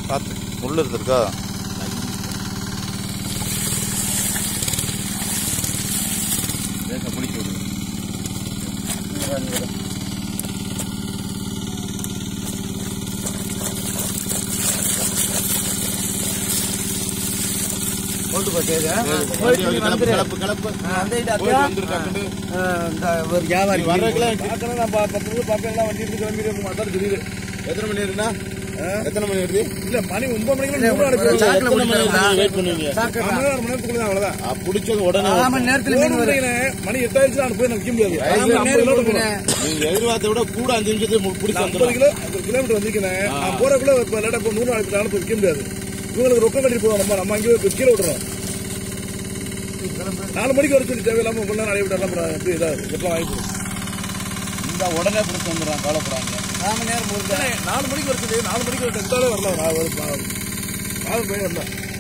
பார்த்து முள் இருந்திருக்கா லேசாக பிடிக்க விடுது போட்டு பார்த்தேங்க கிளப்பு கிளப்பு கிளப்பு அந்த இது போயிட்டு அக்கா, வந்துருக்காண்டு ஆ, இந்த ஒரு வியாபாரி வர்றதுக்குலாம் பார்க்கணும் நான் பா- பத்து நிமிஷம் பார்ப்பேன் எல்லாம் வண்டி எடுத்து கிளம்பிட்டு இருக்க மாட்டாரு தெரியுது எத்தனை மணி இருக்குண்ணா எத்தனை மணி வருது இல்ல மணி ஒன்பது மணிக்கு இல்ல, மூணு ஒரு சாக்குல எத்தனை மணி பிடிக்கிறதா? வெயிட் பண்ணுவீங்க சாக்கு அரை மணி நேரம், அரை மணி நேரத்துக்குள்ள தான் அவ்வளவுதான் ஆ, பிடிச்சது உடனே அரை மணி நேரத்துல மீன் வரும் வரும். மணி எட்டாயிடுச்சு நான் போய் நான் விற்க முடியாது அரை மணி ஐம்பது நேரம் கிலோ கொடுக்குறேன். நீங்க எதிர்பார்த்த விட கூட அஞ்சு நிமிஷத்துல பிடிச்சி ஐம்பது கிலோ ஐம்பது கிலோமீட்டர் வந்திருக்கேன் நான் போறக்குள்ள இப்ப லேட்டா இப்போ நூறு நாளைக்கு நானும் விற்க முடியாது இவங்களுக்கு ரொக்கம் கட்டி போவோம் நம்ம நம்ம அங்கேயே போய் கீழே விடுறோம் நாலு மணிக்கு வர சொல்லி தேவையில்லாம கொஞ்ச நேரம் அழைவிட்டு எல்லாம் எப்படி இதாக எப்பலாம் வாங்கி போடும் இந்த உடனே பிடிச்சி வந்துடுறான் கவலைப்படுறாங்க அரை மணி நேரம் போகுது நாலு மணிக்கு வர சொல்லி நாலு மணிக்கு வர இருந்தாலே வரலாம் நான் ஒரு பாவம் போய் வரலாம்